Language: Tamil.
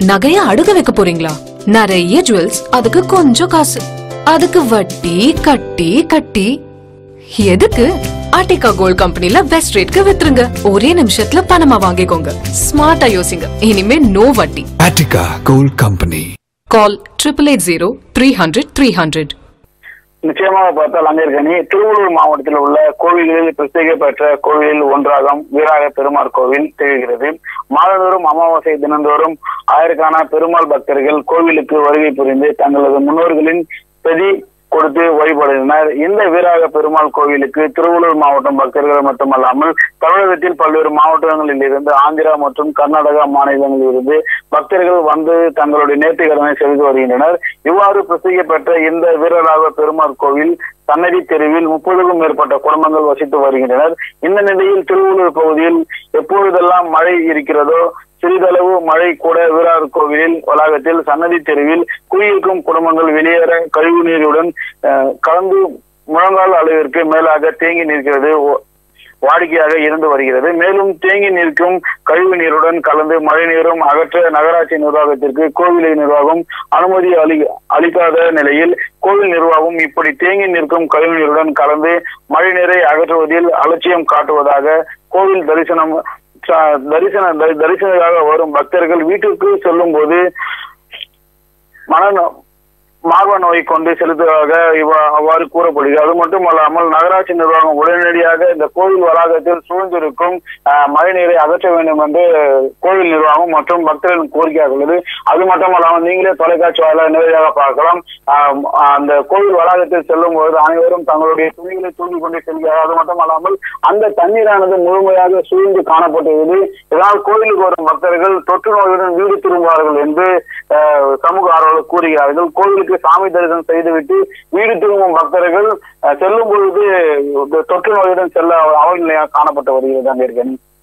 நகைய அடுக்க வைக்க போறீங்களா நிறைய ஜுவல்ஸ் அதுக்கு கொஞ்சம் காசு அதுக்கு வட்டி கட்டி கட்டி எதுக்கு ஆர்டிகா கோல்ட் கம்பெனில பெஸ்ட் ரேட்க்கு வித்துருங்க ஒரே நிமிஷத்துல பணமா வாங்கிக்கோங்க ஸ்மார்ட்டா யோசிங்க இனிமே நோ வட்டி Attica Gold Company. Call triple eight zero three hundred three hundred நிச்சயமாக பார்த்தால் அங்கேற்கனி திருவள்ளூர் மாவட்டத்தில் உள்ள கோவில்களில் பிரத்யேக பெற்ற கோவிலில் ஒன்றாகும் வீராக பெருமாள் கோவில் திகழ்கிறது மாதந்தோறும் அமாவாசை தினந்தோறும் ஆயிரக்கான பெருமாள் பக்தர்கள் கோவிலுக்கு வருகை புரிந்து தங்களது முன்னோர்களின் பிரதி கொடுத்து வழிபடுகின்றனர் இந்த வீராக பெருமாள் கோவிலுக்கு திருவள்ளூர் மாவட்டம் பக்தர்கள் மட்டுமல்லாமல் தமிழகத்தில் பல்வேறு மாவட்டங்களில் இருந்து ஆந்திரா மற்றும் கர்நாடகா மாநிலங்களில் இருந்து பக்தர்கள் வந்து தங்களுடைய நேர்த்திக்கடனை செய்து வருகின்றனர் இவ்வாறு பிரசித்தி பெற்ற இந்த வீரராக பெருமாள் கோவில் சன்னதி தெருவில் முப்பதுக்கும் மேற்பட்ட குடும்பங்கள் வசித்து வருகின்றனர் இந்த நிலையில் திருவள்ளூர் பகுதியில் எப்பொழுதெல்லாம் மழை இருக்கிறதோ சிறிதளவு மழை கூட வீரார் கோவிலில் வளாகத்தில் சன்னதி தெருவில் குடியிருக்கும் குடும்பங்கள் வெளியேற கழிவு நீருடன் அஹ், கலந்து முழங்கால் அளவிற்கு மேலாக தேங்கி நிற்கிறது ஓ- வாடிக்கையாக இருந்து வருகிறது மேலும் தேங்கி நிற்கும் கழிவு நீருடன் கலந்து மழை நீரும் அகற்ற நகராட்சி நிர்வாகத்திற்கு கோவில் நிர்வாகம் அனுமதி அளி அளிக்காத நிலையில் கோவில் நிர்வாகம் இப்படி தேங்கி நிற்கும் கழிவு நீருடன் கலந்து மழை நீரை அகற்றுவதில் அலட்சியம் காட்டுவதாக கோவில் தரிசனம் ச- தரிசன தரி- தரிசனத்துக்காக வரும் பக்தர்கள் வீட்டுக்கு செல்லும் போது மன மார்ப நோய் கொண்டு செலுத்துவதாக இவ்வா- அவ்வாறு கூறப்படுகிறது அது மட்டுமல்லாமல் நகராட்சி நிர்வாகம் உடனடியாக இந்த கோவில் வளாகத்தில் சூழ்ந்திருக்கும் ஆஹ், மழைநீரை அகற்ற வேண்டும் என்று கோவில் நிர்வாகம் மற்றும் பக்தர்களின் கோரிக்கையாக உள்ளது அது மட்டுமல்லாமல் நீங்களே தொலைக்காட்சி வாயிலாக நேரடியாக பார்க்கலாம் ஆஹ், அந்த கோவில் வளாகத்தில் செல்லும் போது அனைவரும் தங்களுடைய துணிகளை தூக்கிக் கொண்டு செல்கிறார்கள் அது மட்டுமல்லாமல் அந்த தண்ணீரானது முழுமையாக சூழ்ந்து காணப்பட்டுள்ளது இதனால் கோவிலுக்கு வரும் பக்தர்கள் தொற்று நோயுடன் வீடு திரும்புவார்கள் என்று ஆஹ், சமூக ஆர்வலர் கூறுகிறார்கள் கோவிலுக்கு சாமி தரிசனம் செய்துவிட்டு வீடு திரும்பும் பக்தர்கள் ஆஹ், செல்லும் பொழுது தொற்று நோயுடன் செல்ல அவல் நிலையாக காணப்பட்டு வருகிறது அங்கே இருக்கேன்